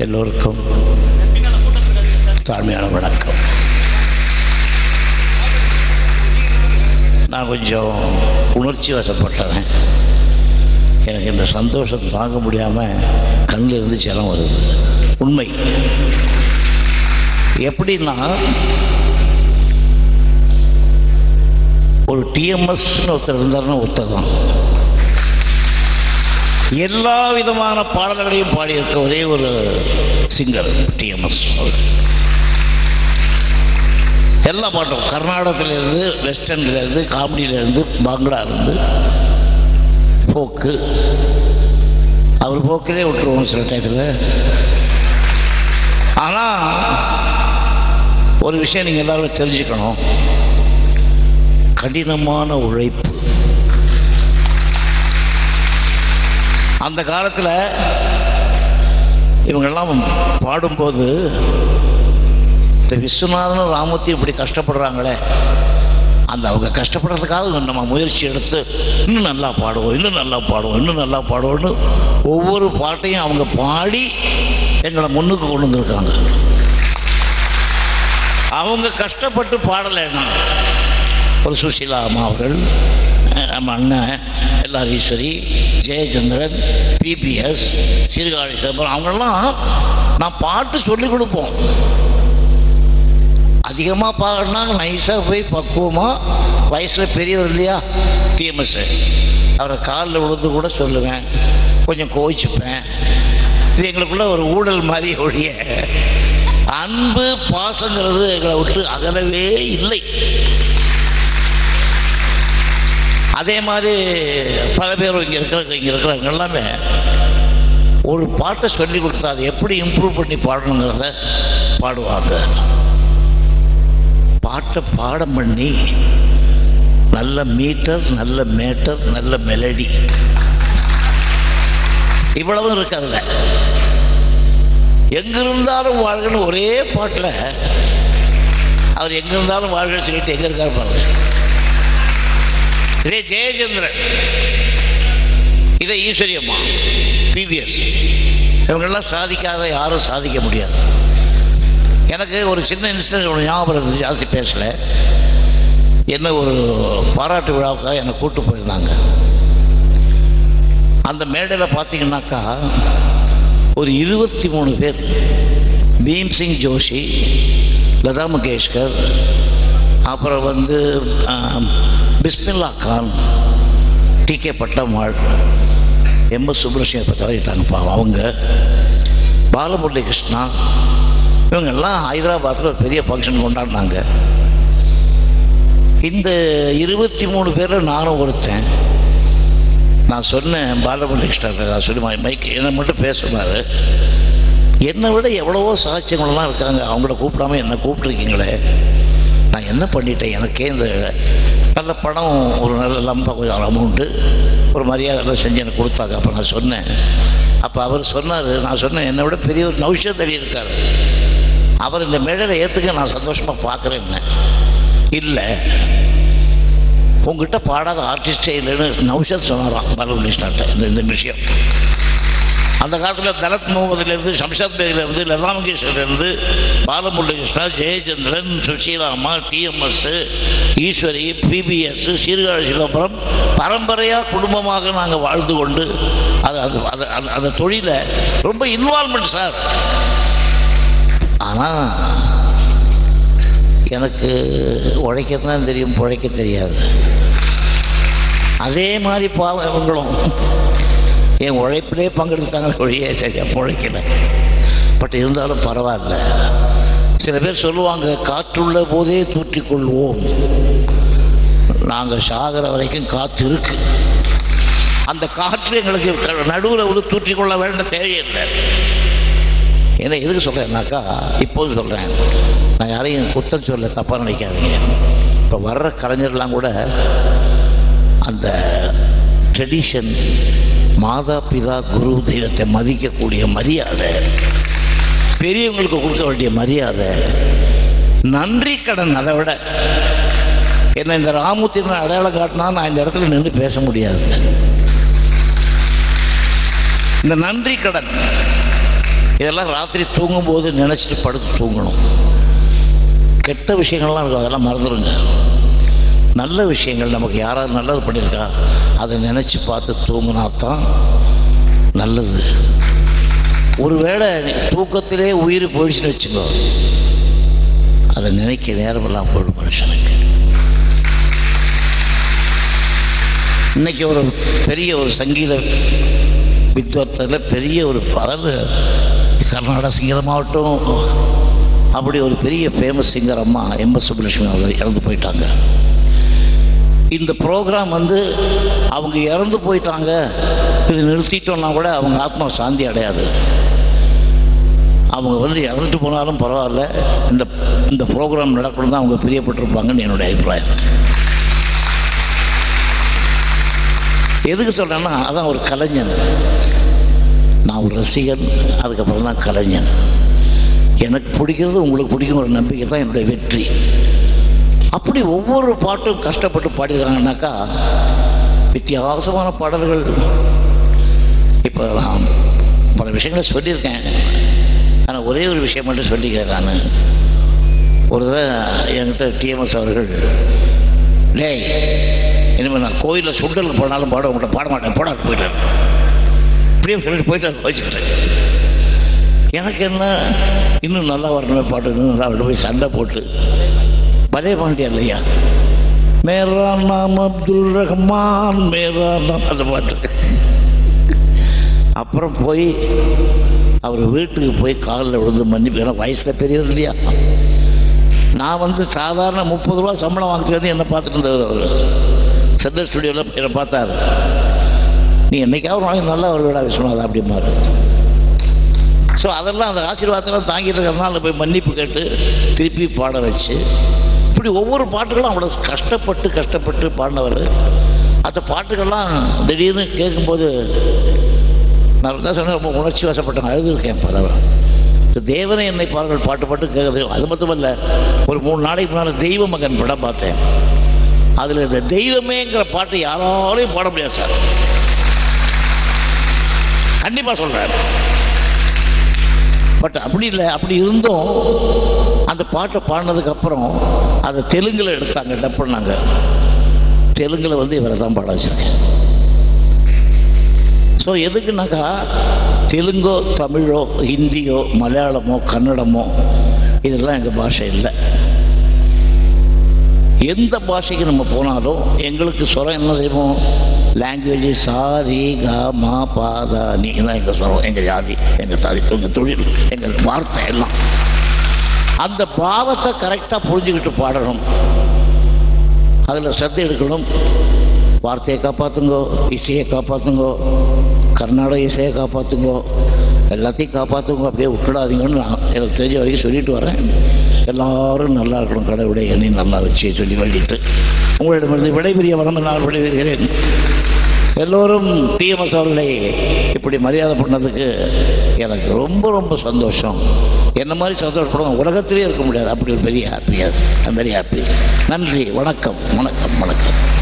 எல்லோருக்கும் தாழ்மையான வணக்கம் நான் கொஞ்சம் உணர்ச்சி வசப்பட்டவன் எனக்கு இந்த சந்தோஷத்தை தாங்க முடியாமல் கண்ணில் இருந்து ஜலம் வருது உண்மை எப்படின்னா ஒரு டிஎம்எஸ்னு ஒருத்தர் இருந்தாருன்னு ஒருத்தர் தான் எல்லா விதமான பாடல்களையும் பாடியிருக்க ஒரே ஒரு சிங்கர் டிஎம்எஸ் எல்லா பாட்டும் கர்நாடகத்திலேருந்து வெஸ்டர்ன்லேருந்து காமெடியிலேருந்து பாங்கடாலேருந்து போக்கு அவர் போக்கிலே விட்டுருவோம் சில டயத்தில் ஆனால் ஒரு விஷயம் நீங்கள் எல்லாரும் தெரிஞ்சுக்கணும் கடினமான உழைப்பு அந்த காலத்தில் இவங்கெல்லாம் பாடும்போது இந்த விஸ்வநாதனும் ராமத்தையும் இப்படி கஷ்டப்படுறாங்களே அந்த அவங்க கஷ்டப்படுறதுக்காக நம்ம முயற்சி எடுத்து இன்னும் நல்லா பாடுவோம் இன்னும் நல்லா பாடுவோம் இன்னும் நல்லா பாடுவோம்னு ஒவ்வொரு பாட்டையும் அவங்க பாடி எங்களை முன்னுக்கு கொண்டு வந்திருக்காங்க அவங்க கஷ்டப்பட்டு பாடலைன்னா ஒரு சுஷீலா அம்மா அவர்கள் நம்ம அண்ணன் எல்லார் ஈஸ்வரி ஜெயச்சந்திரன் பிபிஎஸ் சீர்காழி சிதம்பரம் அவங்கெல்லாம் நான் பாட்டு சொல்லிக் கொடுப்போம் அதிகமாக பாடினா நைஸாக போய் பக்குவமாக வயசில் பெரியவர் இல்லையா டிஎம்எஸ் அவரை காலில் விழுந்து கூட சொல்லுவேன் கொஞ்சம் கோவிச்சுப்பேன் இது எங்களுக்குள்ள ஒரு ஊழல் மாதிரி ஒழிய அன்பு பாசங்கிறது எங்களை விட்டு அகலவே இல்லை அதே மாதிரி பல பேர் இங்கே இருக்கிற இங்கே இருக்கிறவங்க எல்லாமே ஒரு பாட்டை சொல்லி கொடுத்தா அதை எப்படி இம்ப்ரூவ் பண்ணி பாடணுங்கிறத பாடுவாங்க பாட்டை பாடம் பண்ணி நல்ல மீட்டர் நல்ல மேட்டர் நல்ல மெலடி இவ்வளவும் இருக்காதுல்ல எங்கிருந்தாலும் வாழ்கன்னு ஒரே பாட்டில் அவர் எங்கிருந்தாலும் வாழ்க சொல்லிட்டு எங்க இருக்காரு பாருங்க இதே ஜெயச்சந்திரன் இதே ஈஸ்வரி அம்மா பிபிஎஸ் இவங்கெல்லாம் சாதிக்காத யாரும் சாதிக்க முடியாது எனக்கு ஒரு சின்ன இன்சிடென்ட் ஒன்று ஞாபகம் இருந்துச்சு ஜாஸ்தி பேசல என்ன ஒரு பாராட்டு விழாவுக்காக என்னை கூட்டு போயிருந்தாங்க அந்த மேடையில் பார்த்தீங்கன்னாக்கா ஒரு இருபத்தி மூணு பேர் பீம்சிங் ஜோஷி லதா மங்கேஷ்கர் அப்புறம் வந்து Bismillah Khan T K Pattammal M S சுப்ரமணியத்தை தவறிட்டாங்க பாவம் அவங்க பாலமுரளி கிருஷ்ணா இவங்கெல்லாம் ஹைதராபாத்தில் ஒரு பெரிய ஃபங்க்ஷன் கொண்டாடினாங்க இந்த இருபத்தி மூணு பேரில் நானும் ஒருத்தன் நான் சொன்னேன் பாலமுரளி கிருஷ்ணா நான் சொல்லி மைக் என்னை மட்டும் பேச சொன்னார் என்னை விட எவ்வளவோ சாட்சியங்கள்லாம் இருக்காங்க அவங்கள கூப்பிடாம என்னை கூப்பிட்ருக்கீங்களே நான் என்ன பண்ணிட்டேன் எனக்கே இந்த நல்ல படம் ஒரு நல்ல லம்பா கொஞ்சம் அமௌண்ட்டு ஒரு மரியாதை செஞ்சு எனக்கு கொடுத்தாங்க அப்போ நான் சொன்னேன் அப்போ அவர் சொன்னார் நான் சொன்னேன் என்னை விட பெரிய ஒரு நௌஷத் அலி இருக்கார் அவர் இந்த மேடையில் ஏற்றுக்க நான் சந்தோஷமாக பார்க்குறேன்னு இல்லை உங்ககிட்ட பாடாத ஆர்டிஸ்டே இல்லைன்னு நௌஷத் சொன்னாராம் பாலகிருஷ்ணாட்ட இந்த இந்த விஷயம் அந்த காலத்தில் தலத் முகமதுலேருந்து சம்ஷாத் பேக்லேருந்து லதா மங்கேஷ்கர்லேருந்து பாலமுரளி கிருஷ்ணா ஜெயச்சந்திரன் சுஷீலாமா டிஎம்எஸ் ஈஸ்வரி பிபிஎஸ் சீர்காழி சிதம்பரம் பரம்பரையாக குடும்பமாக நாங்கள் வாழ்ந்து கொண்டு அது அது அது அந்த- அந்த தொழிலை ரொம்ப இன்வால்மெண்ட் சார் ஆனால் எனக்கு உழைக்கத்தான் தெரியும் பிழைக்க தெரியாது அதே மாதிரி பாவம் இவங்களும் என் உழைப்பிலே பங்கெடுத்தாங்க ஒழிய சரியா பிழைக்கல பட் இருந்தாலும் பரவாயில்ல சில பேர் சொல்லுவாங்க காற்றுள்ள போதே தூற்றிக்கொள்வோம் நாங்கள் சாகிற வரைக்கும் காற்று இருக்கு அந்த காற்று எங்களுக்கு நடுவில் வந்து தூற்றிக்கொள்ள வேண்டிய தேவையில்லை என்ன எதுக்கு சொல்கிறேன்னாக்கா இப்போது சொல்கிறேன் நான் யாரையும் குத்தம் சொல்ல தப்பாக நினைக்காதீங்க இப்போ வர்ற கலைஞர்லாம் கூட அந்த ட்ரெடிஷன் மாதா பிதா குரு தெய்வத்தை மதிக்கக்கூடிய மரியாதை பெரியவங்களுக்கு கொடுக்க வேண்டிய மரியாதை நன்றி கடன் அதை விட என்ன இந்த ராமூர்த்தி அடையாளம் காட்டினா நான் இந்த இடத்துல நின்று பேச முடியாது இந்த நன்றி கடன் இதெல்லாம் ராத்திரி தூங்கும்போது நினச்சிட்டு படுத்து தூங்கணும் கெட்ட விஷயங்கள்லாம் இருக்கும் அதெல்லாம் மறந்துடுங்க நல்ல விஷயங்கள் நமக்கு யாராவது நல்லது பண்ணியிருக்கா அதை நினச்சி பார்த்து தூங்கினா தான் நல்லது ஒருவேளை தூக்கத்திலே உயிர் போயிடுச்சுன்னு வச்சுக்கோ அதை நினைக்க நேரமெல்லாம் போயிடும் மனுஷனுக்கு இன்னைக்கு ஒரு பெரிய ஒரு சங்கீத வித்வத்தில் பெரிய ஒரு அதாவது கர்நாடக சங்கீதமாகட்டும் அப்படி ஒரு பெரிய ஃபேமஸ் சிங்கர் அம்மா எம் எஸ் சுப்புலட்சுமி அவர்கள் இறந்து போயிட்டாங்க இந்த ப்ரோக்ராம் வந்து அவங்க இறந்து போயிட்டாங்க இது நிறுத்திட்டோம்னா கூட அவங்க ஆத்மா சாந்தி அடையாது அவங்க வந்து இறந்துட்டு போனாலும் பரவாயில்ல இந்த இந்த ப்ரோக்ராம் நடக்கணும் தான் அவங்க பிரியப்பட்டிருப்பாங்கன்னு என்னுடைய அபிப்பிராயம் எதுக்கு சொல்கிறேன்னா அதான் ஒரு கலைஞன் நான் ஒரு ரசிகன் அதுக்கப்புறம் தான் கலைஞன் எனக்கு பிடிக்கிறது உங்களுக்கு பிடிக்கும் ஒரு நம்பிக்கை தான் என்னுடைய வெற்றி அப்படி ஒவ்வொரு பாட்டும் கஷ்டப்பட்டு பாடிடுறாங்கனாக்கா வித்தியாசமான பாடல்கள் இப்போ நான் பல விஷயங்களை சொல்லியிருக்கேன் ஆனால் ஒரே ஒரு விஷயம் மட்டும் சொல்லிக்கிறேன் நான் ஒரு தடவை என்கிட்ட டிஎம்எஸ் அவர்கள் டேய் இனிமேல் நான் கோயிலில் சுண்டலுக்கு போனாலும் பாட உங்கள்கிட்ட பாட மாட்டேன் போடாது போயிட்டார் இப்படியே சொல்லிட்டு போயிட்டார் வச்சுக்கிறேன் எனக்கு என்ன இன்னும் நல்லா வரணுமே பாட்டு இன்னும் நல்லா வரணும் போய் சண்டை போட்டு பலே பாண்டியா இல்லையா மேரா நாம் அப்துல் ரஹ்மான் மேரா நாம் அந்த பாட்டு அப்புறம் போய் அவர் வீட்டுக்கு போய் காலில் விழுந்து மன்னிப்பு ஏன்னா வயசில் பெரியவர் இல்லையா நான் வந்து சாதாரண முப்பது ரூபா சம்பளம் வாங்கிட்டு வந்து என்னை பார்த்துட்டு இருந்தவர் அவர் சென்னை ஸ்டுடியோவில் என்னை பார்த்தாரு நீ என்னைக்காவது வாங்கி நல்லா ஒரு வீடா விஸ்வநாதா அப்படிம்பாரு ஸோ அதெல்லாம் அந்த ஆசீர்வாதத்தெல்லாம் தாங்கிட்டு இருக்கிறதுனால போய் மன்னிப்பு கேட்டு திருப்பி பாட வச்சு இப்படி ஒவ்வொரு பாட்டுகளும் அவ்வளோ கஷ்டப்பட்டு கஷ்டப்பட்டு பாடினவர் அந்த பாட்டுகள்லாம் திடீர்னு கேட்கும்போது நான் தான் சொன்னேன் ரொம்ப உணர்ச்சி வசப்பட்டேன் அழுதுருக்கேன் பரவாயில்ல இந்த தேவனை என்னை பாருங்கள் பாட்டு பாட்டு கேட்குறது அது மட்டுமல்ல ஒரு மூணு நாளைக்கு முன்னால் தெய்வ மகன் படம் பார்த்தேன் அதில் இந்த தெய்வமேங்கிற பாட்டு யாராலையும் பாட முடியாது சார் கண்டிப்பாக சொல்கிறேன் பட் அப்படி இல்லை அப்படி இருந்தும் அந்த பாட்டை பாடினதுக்கு அப்புறம் அதை தெலுங்கில் எடுத்தாங்க டப் பண்ணாங்க தெலுங்கில் வந்து இவரை தான் பாட வச்சிருக்கேன் ஸோ எதுக்குனாக்கா தெலுங்கோ தமிழோ ஹிந்தியோ மலையாளமோ கன்னடமோ இதெல்லாம் எங்கள் பாஷை இல்லை எந்த பாஷைக்கு நம்ம போனாலும் எங்களுக்கு சொல்ல என்ன செய்வோம் லாங்குவேஜ் சாரி கா மா பாதா நீ தான் எங்கள் சொல்லுவோம் எங்கள் ஜாதி எங்கள் தாதி எங்கள் தொழில் எங்கள் வார்த்தை எல்லாம் அந்த பாவத்தை கரெக்டாக புரிஞ்சுக்கிட்டு பாடணும் அதில் சத்து எடுக்கணும் வார்த்தையை காப்பாற்றுங்கோ இசையை காப்பாற்றுங்கோ கர்நாடக இசையை காப்பாற்றுங்கோ எல்லாத்தையும் காப்பாற்றுங்க அப்படியே விட்டுடாதீங்கன்னு நான் எனக்கு தெரிஞ்ச வரைக்கும் சொல்லிட்டு வரேன் எல்லாரும் நல்லா இருக்கணும் கடவுளை என்னை நல்லா வச்சு சொல்லி வேண்டிட்டு உங்களிடமிருந்து விடைபெரிய வரம் நான் விடைபெறுகிறேன் எல்லோரும் டிஎம்எஸ் அவர்களை இப்படி மரியாதை பண்ணதுக்கு எனக்கு ரொம்ப ரொம்ப சந்தோஷம் என்ன மாதிரி சந்தோஷப்படும் உலகத்திலே இருக்க முடியாது அப்படி ஒரு பெரிய ஹாப்பியாக வெரி ஹாப்பி நன்றி வணக்கம் வணக்கம் வணக்கம்